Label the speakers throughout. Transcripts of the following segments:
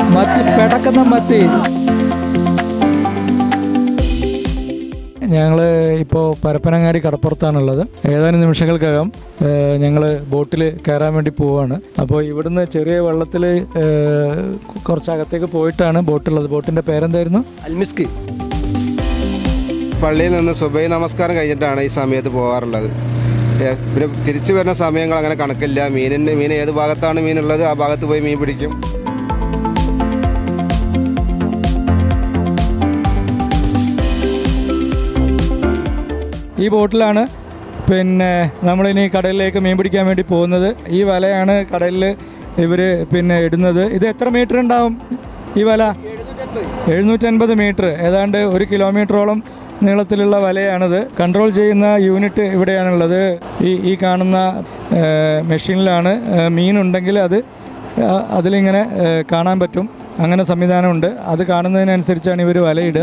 Speaker 1: മത്തി പെടക്കുന്ന മത്തി ഞങ്ങൾ ഇപ്പോൾ പരപ്പനങ്ങാടി കടപ്പുറത്താണുള്ളത് ഏതാനും നിമിഷങ്ങൾക്കകം ഞങ്ങൾ ബോട്ടിൽ കയറാൻ വേണ്ടി പോവാണ് അപ്പോൾ ഇവിടുന്ന് ചെറിയ വെള്ളത്തിൽ കുറച്ച് അകത്തേക്ക് പോയിട്ടാണ് ബോട്ടുള്ളത് ബോട്ടിൻ്റെ പേരെന്തായിരുന്നു
Speaker 2: അൽമിസ്ക്
Speaker 3: പള്ളിയിൽ നിന്ന് സുബൈ നമസ്കാരം കഴിഞ്ഞിട്ടാണ് ഈ സമയത്ത് പോകാറുള്ളത് ഏ, പിന്നെ തിരിച്ചു വരുന്ന സമയങ്ങൾ അങ്ങനെ കണക്കില്ല മീനിൻ്റെ മീൻ ഏത് ഭാഗത്താണ് മീനുള്ളത് ആ ഭാഗത്ത് പോയി മീൻ പിടിക്കും
Speaker 1: ഈ ബോട്ടിലാണ് പിന്നെ നമ്മളിനി കടലിലേക്ക് മീൻ പിടിക്കാൻ വേണ്ടി പോകുന്നത് ഈ വലയാണ് കടലിൽ ഇവർ പിന്നെ ഇടുന്നത് ഇത് എത്ര മീറ്റർ ഉണ്ടാവും ഈ വല എഴുന്നൂറ്റൻപത് മീറ്റർ ഏതാണ്ട് ഒരു കിലോമീറ്ററോളം നീളത്തിലുള്ള വലയാണിത് കൺട്രോൾ ചെയ്യുന്ന യൂണിറ്റ് ഇവിടെയാണുള്ളത് ഈ ഈ കാണുന്ന ഏഹ്, മെഷീനിലാണ് ഏഹ്, മീനുണ്ടെങ്കിൽ അത് ആ, അതിലിങ്ങനെ ഏഹ്, കാണാൻ പറ്റും അങ്ങനെ സംവിധാനമുണ്ട് അത് കാണുന്നതിനനുസരിച്ചാണ് ഇവർ വലയിടുക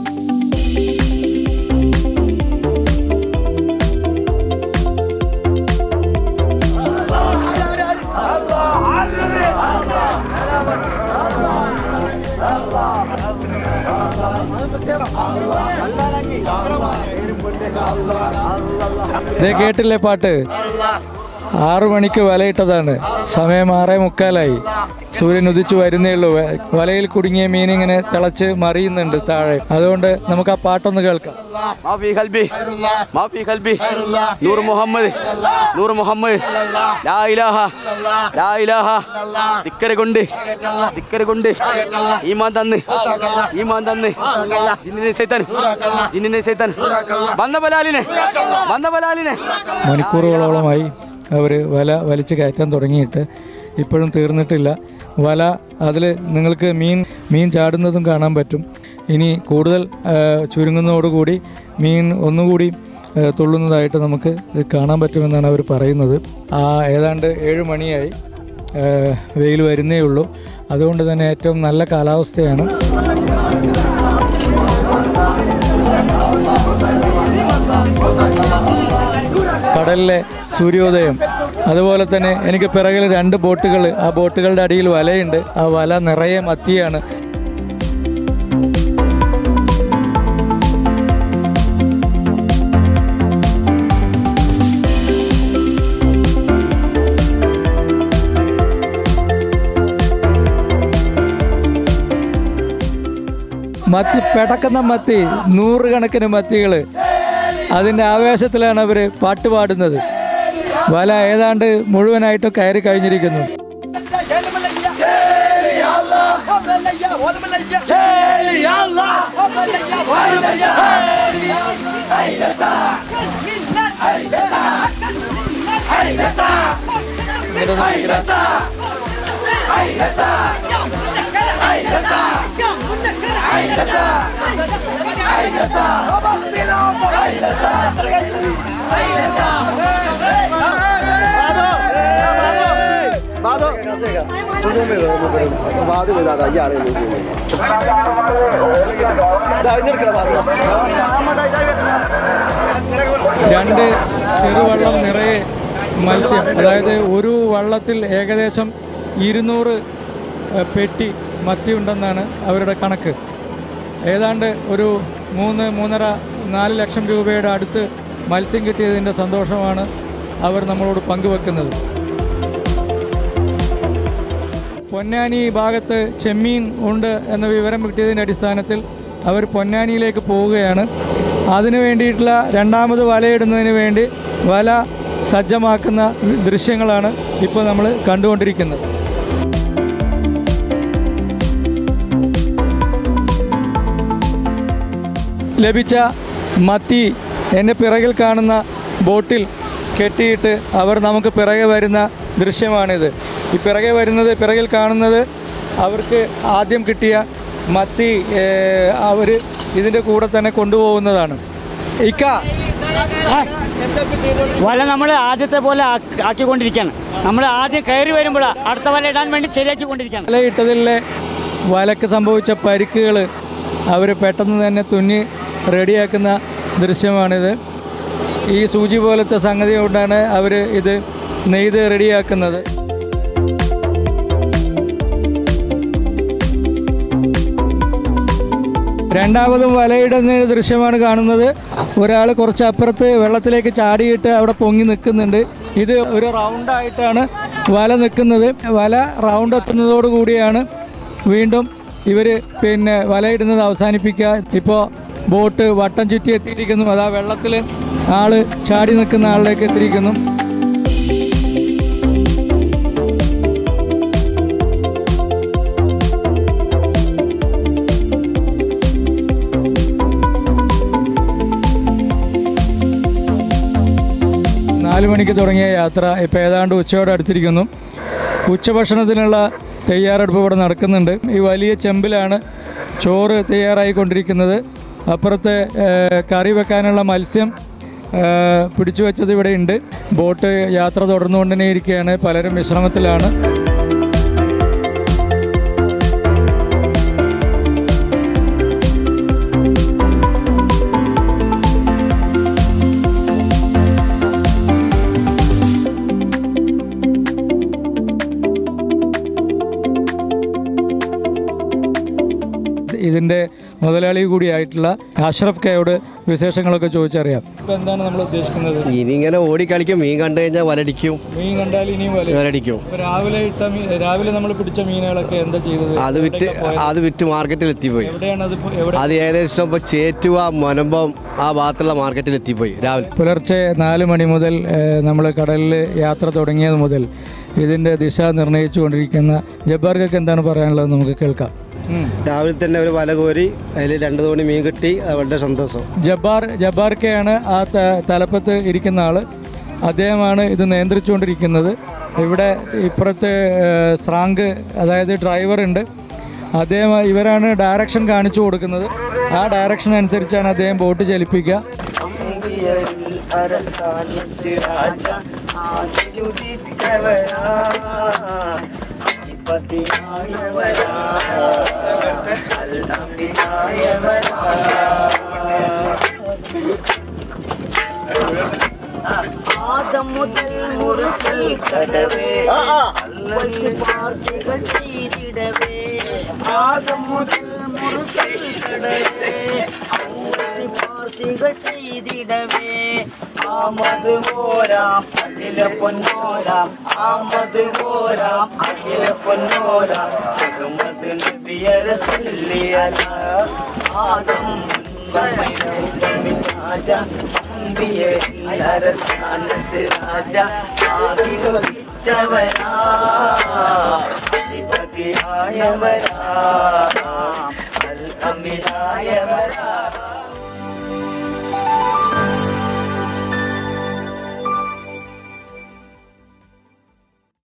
Speaker 1: ദേ കേട്ടില്ലേ പാട്ട് ആറു മണിക്ക് വലയിട്ടതാണ് സമയം ആറേ മുക്കാലായി സൂര്യൻ ഉദിച്ചു വരുന്നേ ഉള്ളൂ വ- വലയിൽ കുടുങ്ങിയ മീൻ ഇങ്ങനെ തിളച്ച് മറിയുന്നുണ്ട് താഴെ അതുകൊണ്ട് നമുക്ക് ആ പാട്ടൊന്ന് കേൾക്കാം
Speaker 4: ما في قلبي ما في قلبي نور محمد نور محمد لا إله لا إله ദിക്കരെ കൊണ്ട് ദിക്കരെ കൊണ്ട് ഈമാൻ തന്ന് ഈമാൻ തന്ന് ജിന്നിനെ സൈത്താൻ ജിന്നിനെ സൈത്താൻ വന്ന ബലാലിനെ വന്ന ബലാലിനെ
Speaker 1: മണിക്കൂറുകളോളമായി അവർ വല വലിച്ച് കയറ്റാൻ തുടങ്ങിയിട്ട് ഇപ്പോഴും തീർന്നിട്ടില്ല വല അതിൽ നിങ്ങൾക്ക് മീൻ മീൻ ചാടുന്നതും കാണാൻ പറ്റും ഇനി കൂടുതൽ ആ, ചുരുങ്ങുന്നതോടുകൂടി മീൻ ഒന്നുകൂടി ആ, തുള്ളുന്നതായിട്ട് നമുക്ക് ഇത് കാണാൻ പറ്റുമെന്നാണ് അവർ പറയുന്നത് ആ ഏതാണ്ട് ഏഴ് മണിയായി ആ, വെയിൽ വരുന്നേ ഉള്ളൂ അതുകൊണ്ട് തന്നെ ഏറ്റവും നല്ല കാലാവസ്ഥയാണ് കടലിലെ സൂര്യോദയം അതുപോലെ തന്നെ എനിക്ക് പിറകിൽ രണ്ട് ബോട്ടുകൾ ആ ബോട്ടുകളുടെ അടിയിൽ വലയുണ്ട് ആ വല നിറയെ മത്തിയാണ് മത്തി പെടക്കുന്ന മത്തി നൂറുകണക്കിന് മത്തികൾ അതിൻ്റെ ആവേശത്തിലാണ് അവർ പാട്ട് പാടുന്നത് വല ഏതാണ്ട് മുഴുവനായിട്ട് കയറി കഴിഞ്ഞിരിക്കുന്നു രണ്ട് ചെറുവള്ളം നിറയെ മത്സ്യം അതായത് ഒരു വള്ളത്തിൽ ഏകദേശം ഇരുന്നൂറ് ഏഹ്, പെട്ടി മത്തി ഉണ്ടെന്നാണ് അവരുടെ കണക്ക് ഏതാണ്ട് ഒരു മൂന്ന് മൂന്നര നാല് ലക്ഷം രൂപയുടെ അടുത്ത് മത്സ്യം കിട്ടിയതിൻ്റെ സന്തോഷമാണ് അവർ നമ്മളോട് പങ്കുവെക്കുന്നത് പൊന്നാനി ഭാഗത്ത് ചെമ്മീൻ ഉണ്ട് എന്ന വിവരം കിട്ടിയതിൻ്റെ അടിസ്ഥാനത്തിൽ അവർ പൊന്നാനിയിലേക്ക് പോവുകയാണ് അതിനു വേണ്ടിയിട്ടുള്ള രണ്ടാമത് വലയിടുന്നതിന് വേണ്ടി വല സജ്ജമാക്കുന്ന ദൃശ്യങ്ങളാണ് ഇപ്പോൾ നമ്മൾ കണ്ടുകൊണ്ടിരിക്കുന്നത് ലഭിച്ച മത്തി എൻ്റെ പിറകിൽ കാണുന്ന ബോട്ടിൽ കെട്ടിയിട്ട് അവർ നമുക്ക് പിറകെ വരുന്ന ദൃശ്യമാണിത് ഈ പിറകെ വരുന്നത് പിറകിൽ കാണുന്നത് അവർക്ക് ആദ്യം കിട്ടിയ മത്തി അവർ ഇതിൻ്റെ കൂടെ തന്നെ കൊണ്ടുപോകുന്നതാണ് ഇക്ക
Speaker 5: വല നമ്മൾ ആദ്യത്തെ പോലെ ആക്കി- ആക്കിക്കൊണ്ടിരിക്കുകയാണ് നമ്മൾ ആദ്യം കയറി വരുമ്പോൾ അടുത്ത വല ഇടാൻ വേണ്ടി ശരിയാക്കിക്കൊണ്ടിരിക്കുകയാണ്
Speaker 1: വല ഇട്ടതിലെ വലക്ക് സംഭവിച്ച പരിക്കുകൾ അവർ പെട്ടെന്ന് തന്നെ തുന്നി റെഡിയാക്കുന്ന ദൃശ്യമാണിത് ഈ സൂചി പോലത്തെ സംഗതി കൊണ്ടാണ് അവർ ഇത് നെയ്ത് റെഡിയാക്കുന്നത് രണ്ടാമതും വലയിടുന്ന ദൃശ്യമാണ് കാണുന്നത് ഒരാൾ കുറച്ച് അപ്പുറത്ത് വെള്ളത്തിലേക്ക് ചാടിയിട്ട് അവിടെ പൊങ്ങി നിൽക്കുന്നുണ്ട് ഇത് ഒരു റൗണ്ടായിട്ടാണ് വല നിൽക്കുന്നത് വല റൗണ്ട് എത്തുന്നതോടു കൂടിയാണ് വീണ്ടും ഇവർ പിന്നെ വലയിടുന്നത് അവസാനിപ്പിക്കുക ഇപ്പോൾ ബോട്ട് വട്ടം ചുറ്റി എത്തിയിരിക്കുന്നു അതാ വെള്ളത്തിൽ ആള് ചാടി നിൽക്കുന്ന ആളിലേക്ക് എത്തിയിരിക്കുന്നു നാല് മണിക്ക് തുടങ്ങിയ യാത്ര ഇപ്പോൾ ഏതാണ്ട് ഉച്ചയോടെ അടുത്തിരിക്കുന്നു ഉച്ചഭക്ഷണത്തിനുള്ള തയ്യാറെടുപ്പ് ഇവിടെ നടക്കുന്നുണ്ട് ഈ വലിയ ചെമ്പിലാണ് ചോറ് തയ്യാറായിക്കൊണ്ടിരിക്കുന്നത് അപ്പുറത്ത് ഏഹ്, കറി വെക്കാനുള്ള മത്സ്യം ഏഹ്, പിടിച്ചു വെച്ചത് ഇവിടെ ഉണ്ട് ബോട്ട് യാത്ര തുടർന്നുകൊണ്ട് തന്നെ ഇരിക്കുകയാണ് പലരും വിശ്രമത്തിലാണ് ഇതിൻ്റെ മുതലാളി കൂടിയായിട്ടുള്ള അഷ്റഫ് കയോട് വിശേഷങ്ങളൊക്കെ ചോദിച്ചറിയാം ഇപ്പം എന്താണ് നമ്മൾ ഉദ്ദേശിക്കുന്നത്
Speaker 2: ഇനി ഇങ്ങനെ ഓടിക്കളിക്കും മീൻ കണ്ടു കഴിഞ്ഞാൽ വലടിക്കും
Speaker 1: മീൻ കണ്ടാൽ ഇനിയും വലിയ
Speaker 2: വലടിക്കും
Speaker 1: ഇപ്പൊ രാവിലെ ഇട്ട മീൻ രാവിലെ നമ്മൾ പിടിച്ച മീനുകളൊക്കെ എന്താ ചെയ്തത്
Speaker 2: അത് വിറ്റ് അത് വിറ്റ് മാർക്കറ്റിൽ എത്തിപ്പോയി
Speaker 1: എവിടെയാണ് അത് ഇപ്പൊ- എവിടെ
Speaker 2: അത് ഏകദേശം ഇപ്പോൾ ചേറ്റുവ മുനമ്പം ആ ഭാഗത്തുള്ള മാർക്കറ്റിൽ എത്തിപ്പോയി രാവിലെ
Speaker 1: പുലർച്ചെ നാല് മണി മുതൽ നമ്മൾ കടലിൽ യാത്ര തുടങ്ങിയത് മുതൽ ഇതിൻ്റെ ദിശ നിർണ്ണയിച്ചു കൊണ്ടിരിക്കുന്ന ജബ്ബാർക്കൊക്കെ എന്താണ് പറയാനുള്ളത് നമുക്ക് കേൾക്കാം ഉം.
Speaker 6: രാവിലെ തന്നെ ഒരു വല കോരി അതിൽ രണ്ട് തോണി മീൻ കിട്ടി അത് വളരെ സന്തോഷം
Speaker 1: ജബ്ബാർ ജബ്ബാർക്കയാണ് ആ ത- തലപ്പത്ത് ഇരിക്കുന്ന ആൾ അദ്ദേഹമാണ് ഇത് നിയന്ത്രിച്ചുകൊണ്ടിരിക്കുന്നത് ഇവിടെ ഇപ്പുറത്ത് ഏഹ്, സ്രാങ്ക് അതായത് ഡ്രൈവർ ഉണ്ട് അദ്ദേഹം ഇവരാണ് ഡയറക്ഷൻ കാണിച്ചു കൊടുക്കുന്നത് ആ ഡയറക്ഷൻ അനുസരിച്ചാണ് അദ്ദേഹം ബോട്ട് ചലിപ്പിക്കുക
Speaker 7: ആദം മുതൽ മുറിസിൽ കടവേ അവൾ ശുപാർശകൾ ചെയ്തിടവേ ആദം മുതൽ മുറിസിൽ കടവേ അവൾ ശുപാർശകൾ ചെയ്തിടവേ ആമത് പോരാം അഖില പൊന്നോരാം ആമത് പോരാം അഖില പൊന്നോരാം അഹമ്മദ് നബിയര സല്ലിയല ആദം രാജ രാജ ആദിവരാ അധിപതിയായവരാ അൽ അമിന